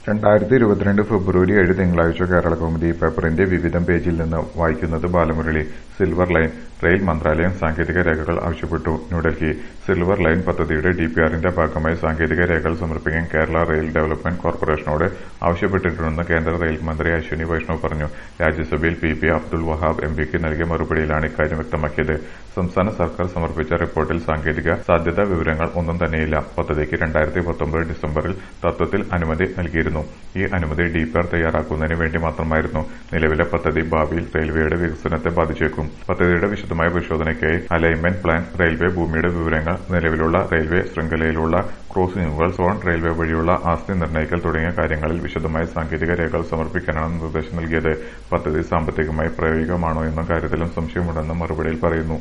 രണ്ടായിരത്തി ഇരുപത്തിരണ്ട് ഫെബ്രുവരി ഏഴ് തിങ്കളാഴ്ച കേരളകൗമുദി പേപ്പറിന്റെ വിവിധം പേജിൽ നിന്ന് വായിക്കുന്നത് ബാലമുരളി സിൽവർ ലൈൻ റെയിൽ മന്ത്രാലയം സാങ്കേതിക രേഖകൾ ആവശ്യപ്പെട്ടു ന്യൂഡൽഹി സിൽവർ ലൈൻ പദ്ധതിയുടെ ഡിപിആറിന്റെ ഭാഗമായി സാങ്കേതിക രേഖകൾ സമർപ്പിക്കാൻ കേരള റെയിൽ ഡെവലപ്മെന്റ് കോർപ്പറേഷനോട് ആവശ്യപ്പെട്ടിട്ടുണ്ടെന്ന് കേന്ദ്ര റെയിൽ മന്ത്രി അശ്വിനി വൈഷ്ണവ് പറഞ്ഞു രാജ്യസഭയിൽ പി പി അബ്ദുൾ വഹാബ് എംപിക്ക് നൽകിയ മറുപടിയിലാണ് ഇക്കാര്യം വ്യക്തമാക്കിയത് സംസ്ഥാന സർക്കാർ സമർപ്പിച്ച റിപ്പോർട്ടിൽ സാങ്കേതിക സാധ്യതാ വിവരങ്ങൾ ഒന്നും തന്നെയില്ല പദ്ധതിക്ക് രണ്ടായിരത്തി പത്തൊമ്പത് ഡിസംബറിൽ തത്വത്തിൽ അനുമതി നൽകിയിരുന്നു ഈ അനുമതി ഡിപിആർ തയ്യാറാക്കുന്നതിന് വേണ്ടി മാത്രമായിരുന്നു നിലവിലെ പദ്ധതി ഭാവിയിൽ റെയിൽവേയുടെ വികസനത്തെ ബാധിച്ചേക്കും പദ്ധതിയുടെ വിശദമായ പരിശോധനയ്ക്കായി അലൈൻമെന്റ് പ്ലാൻ റെയിൽവേ ഭൂമിയുടെ വിവരങ്ങൾ നിലവിലുള്ള റെയിൽവേ ശൃംഖലയിലുള്ള ക്രോസിംഗുകൾ സോൺ റെയിൽവേ വഴിയുള്ള ആസ്തി നിർണ്ണയിക്കൽ തുടങ്ങിയ കാര്യങ്ങളിൽ വിശദമായ സാങ്കേതിക രേഖകൾ സമർപ്പിക്കാനാണ് നിർദ്ദേശം നൽകിയത് പദ്ധതി സാമ്പത്തികമായി പ്രായോഗികമാണോ എന്ന കാര്യത്തിലും സംശയമുണ്ടെന്ന് മറുപടിയിൽ പറയുന്നു